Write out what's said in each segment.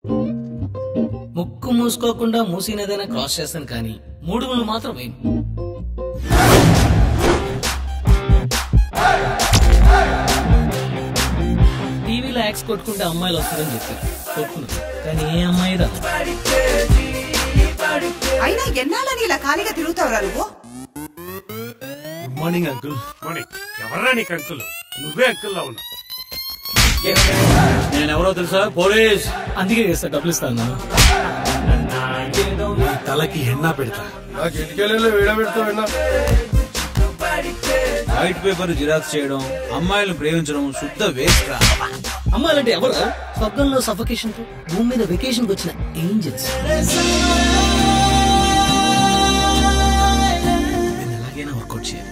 ముక్కు మూసుకోకుండా మూసినదైనా క్రాస్ చేస్తాను కానీ మూడు ముళ్ళు మాత్రం వేయను టీవీలో యాక్స్ కొట్టుకుంటే అమ్మాయిలు వస్తారని చెప్పారు కొట్టుకున్నాను కానీ ఏ అమ్మాయి రా అయినా ఎన్నాళ్ళని ఇలా ఖాళీగా తిరుగుతావురా నువ్వు గుడ్ మార్నింగ్ అంకుల్ మార్నింగ్ ఎవర్రా నీకు అంకుల్ నువ్వే అంకుల్లా ఉన్నావు నేనెవరో తెలుసా పోలీస్ అందుకే చేస్తా డబ్బులు ఇస్తాను నీ తలకి ఎన్నా పెడతా నాకు ఇటుకెళ్ళి వీడబెడతా విన్నా వైట్ పేపర్ జిరాక్స్ చేయడం అమ్మాయిలను ప్రేమించడం శుద్ధ వేస్ట్ రా అమ్మాయిలంటే ఎవరు స్వర్గంలో సఫకేషన్ తో భూమి మీద వెకేషన్ కి వచ్చిన ఏంజల్స్ నేను ఎలాగైనా వర్కౌట్ చేయాలి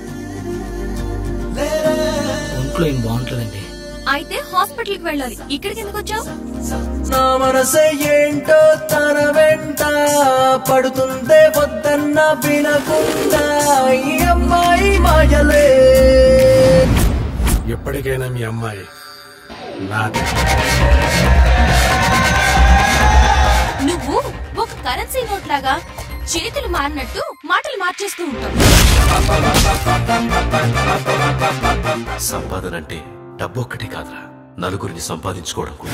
ఒంట్లో ఏం బాగుంటుందండి అయితే హాస్పిటల్ కి వెళ్ళాలి ఇక్కడికి ఎందుకు వచ్చావు నా మనసే ఏంటో తన వెంట పడుతుందే వద్దన్న వినకుండా ఈ అమ్మాయి మాయలే ఎప్పటికైనా మీ అమ్మాయి నాదే నువ్వు ఒక కరెన్సీ నోట్ లాగా చేతులు మారినట్టు మాటలు మార్చేస్తూ ఉంటావు సంపాదన అంటే డబ్బు ఒక్కటే కాదురా నలుగురిని సంపాదించుకోవడం కూడా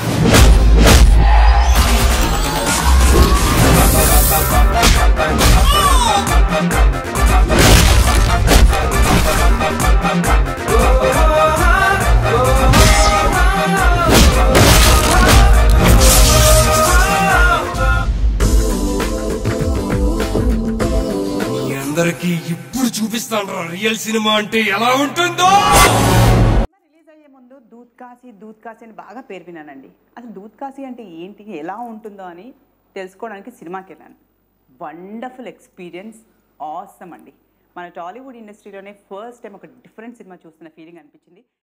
మీ అందరికి ఇప్పుడు చూపిస్తాను రియల్ సినిమా అంటే ఎలా ఉంటుందో రిలీజ్ అయ్యే ముందు దూద్ కాసి దూద్ కాసి అని బాగా పేరు విన్నానండి అసలు దూద్ కాసి అంటే ఏంటి ఎలా ఉంటుందో అని తెలుసుకోవడానికి సినిమాకి వెళ్ళాను వండర్ఫుల్ ఎక్స్పీరియన్స్ ఆసమ్ అండి మన టాలీవుడ్ ఇండస్ట్రీలోనే ఫస్ట్ టైం ఒక డిఫరెంట్ సినిమా చూస్తున్న ఫీలింగ్ అనిపించింది